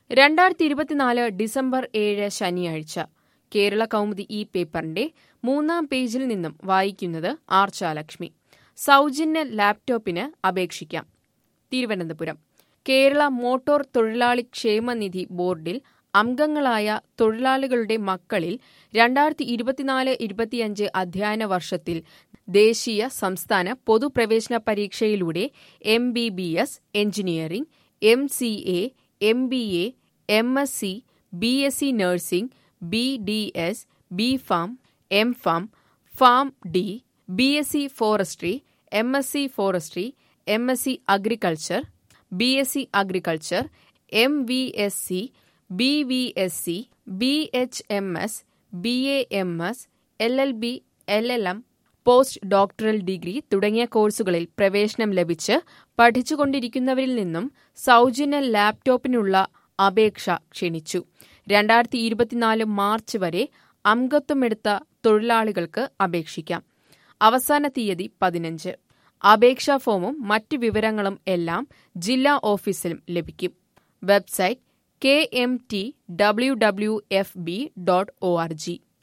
രണ്ടായിരത്തി ഇരുപത്തിനാല് ഡിസംബർ ഏഴ് ശനിയാഴ്ച കേരള കൗമുദി ഈ പേപ്പറിന്റെ മൂന്നാം പേജിൽ നിന്നും വായിക്കുന്നത് ആർച്ചാലക്ഷ്മി സൗജന്യ ലാപ്ടോപ്പിന് അപേക്ഷിക്കാം തിരുവനന്തപുരം കേരള മോട്ടോർ തൊഴിലാളി ക്ഷേമനിധി ബോർഡിൽ അംഗങ്ങളായ തൊഴിലാളികളുടെ മക്കളിൽ രണ്ടായിരത്തി ഇരുപത്തിനാല് ഇരുപത്തിയഞ്ച് അധ്യയന വർഷത്തിൽ ദേശീയ സംസ്ഥാന പൊതുപ്രവേശന പരീക്ഷയിലൂടെ M B B S engineering M C A M B A M S C B S C nursing B D S B pharm M pharm pharm D B S C forestry M S C forestry M S C agriculture B S C agriculture M V S C B V S C B H M S B A M S L L B L L M post doctoral degree തുടങ്ങിയ കോഴ്സുകളിൽ പ്രവേശനം ലഭിച്ച് പഠിച്ചുകൊണ്ടിരിക്കുന്നവരിൽ നിന്നും സൗജന്യ ലാപ്ടോപ്പിനുള്ള അപേക്ഷ ക്ഷണിച്ചു രണ്ടായിരത്തി ഇരുപത്തിനാല് മാർച്ച് വരെ അംഗത്വമെടുത്ത തൊഴിലാളികൾക്ക് അപേക്ഷിക്കാം അവസാന തീയതി പതിനഞ്ച് അപേക്ഷാ ഫോമും മറ്റു വിവരങ്ങളും എല്ലാം ജില്ലാ ഓഫീസിലും ലഭിക്കും website K M T W W F B dot O R G